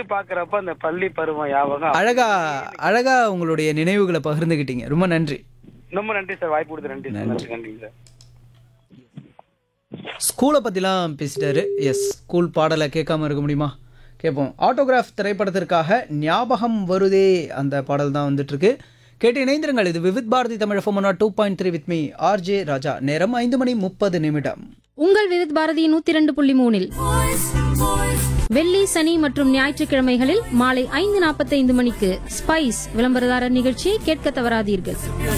பாக்குறப்ப அந்த பள்ளி பருவம் ஞாபகம் அழகா அழகா உங்களுடைய நினைவுகளை பகிர்ந்துக்கிட்டீங்க ரொம்ப நன்றி ரொம்ப நன்றி சார் வாய்ப்பு கொடுத்து நன்றி சார் நன்றி நன்றி சார் ஸ்கூலை பற்றிலாம் பேசிட்டாரு எஸ் ஸ்கூல் பாடலை கேட்காம இருக்க முடியுமா கேட்போம் ஆட்டோகிராஃப் திரைப்படத்திற்காக ஞாபகம் வருதே அந்த பாடல் தான் வந்துட்டு இருக்கு கேட்டு இணைந்திருங்கள் இது விவித் பாரதி தமிழ் ஃபோமனா two point three with me RJ Raja நேரம் ஐந்து மணி முப்பது நிமிடம் உங்கள் விவித் பாரதி நூத்தி ரெண்டு புள்ளி மூணில் வெள்ளி சனி மற்றும் ஞாயிற்றுக்கிழமைகளில் மாலை ஐந்து நாற்பத்தைந்து மணிக்கு ஸ்பைஸ் விளம்பரதாரர் நிகழ்ச்சியை கேட்க தவறாதீர்கள்